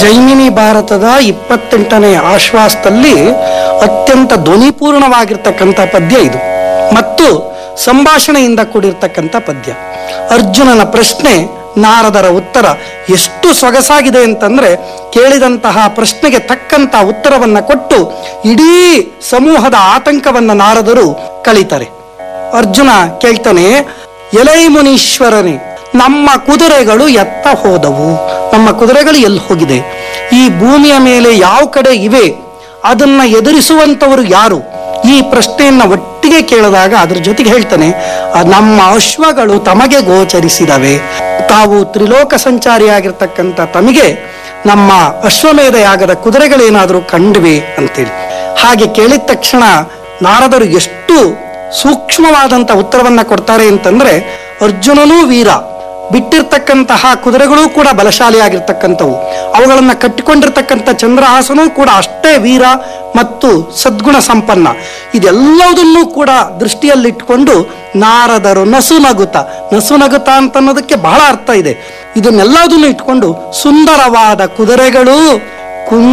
ಜೈಮಿನಿ ಭಾರತದ ಇಪ್ಪತ್ತೆಂಟನೇ ಆಶ್ವಾಸದಲ್ಲಿ ಅತ್ಯಂತ ಧ್ವನಿಪೂರ್ಣವಾಗಿರ್ತಕ್ಕಂಥ ಪದ್ಯ ಇದು ಮತ್ತು ಸಂಭಾಷಣೆಯಿಂದ ಕೂಡಿರ್ತಕ್ಕಂಥ ಪದ್ಯ ಅರ್ಜುನನ ಪ್ರಶ್ನೆ ನಾರದರ ಉತ್ತರ ಎಷ್ಟು ಸೊಗಸಾಗಿದೆ ಅಂತಂದ್ರೆ ಕೇಳಿದಂತಹ ಪ್ರಶ್ನೆಗೆ ತಕ್ಕಂತ ಉತ್ತರವನ್ನ ಕೊಟ್ಟು ಇಡೀ ಸಮೂಹದ ಆತಂಕವನ್ನ ನಾರದರು ಕಳೀತಾರೆ ಅರ್ಜುನ ಕೇಳ್ತಾನೆ ಎಲೈ ಮುನೀಶ್ವರನೇ ನಮ್ಮ ಕುದುರೆಗಳು ಎತ್ತ ಹೋದವು ನಮ್ಮ ಕುದುರೆಗಳು ಎಲ್ಲಿ ಹೋಗಿದೆ ಈ ಭೂಮಿಯ ಮೇಲೆ ಯಾವ ಕಡೆ ಇವೆ ಅದನ್ನ ಎದುರಿಸುವಂತವರು ಯಾರು ಈ ಪ್ರಶ್ನೆಯನ್ನ ಒಟ್ಟಿಗೆ ಕೇಳಿದಾಗ ಅದ್ರ ಜೊತೆಗೆ ಹೇಳ್ತಾನೆ "ಆ ನಮ್ಮ ಅಶ್ವಗಳು ತಮಗೆ ಗೋಚರಿಸಿದವೆ ತಾವು ತ್ರಿಲೋಕ ಸಂಚಾರಿಯಾಗಿರ್ತಕ್ಕಂಥ ತಮಗೆ ನಮ್ಮ ಅಶ್ವಮೇಧ ಯಾಗದ ಕುದುರೆಗಳೇನಾದರೂ ಕಂಡಿವೆ ಅಂತೇಳಿ ಹಾಗೆ ಕೇಳಿದ ತಕ್ಷಣ ನಾರದರು ಎಷ್ಟು ಸೂಕ್ಷ್ಮವಾದಂತ ಉತ್ತರವನ್ನ ಕೊಡ್ತಾರೆ ಅಂತಂದ್ರೆ ಅರ್ಜುನನೂ ವೀರ ಬಿಟ್ಟಿರ್ತಕ್ಕಂತಹ ಕುದುರೆಗಳು ಕೂಡ ಬಲಶಾಲಿಯಾಗಿರ್ತಕ್ಕಂಥವು ಅವುಗಳನ್ನ ಕಟ್ಟಿಕೊಂಡಿರ್ತಕ್ಕಂಥ ಚಂದ್ರಹಾಸನೂ ಕೂಡ ಅಷ್ಟೇ ವೀರ ಮತ್ತು ಸದ್ಗುಣ ಸಂಪನ್ನ ಇದೆಲ್ಲದನ್ನೂ ಕೂಡ ದೃಷ್ಟಿಯಲ್ಲಿಟ್ಕೊಂಡು ನಾರದರು ನಸುನಗುತ ನಸುನಗುತ ಅಂತ ಅನ್ನೋದಕ್ಕೆ ಬಹಳ ಅರ್ಥ ಇದೆ ಇದನ್ನೆಲ್ಲದನ್ನು ಇಟ್ಕೊಂಡು ಸುಂದರವಾದ ಕುದುರೆಗಳು ಕುಂ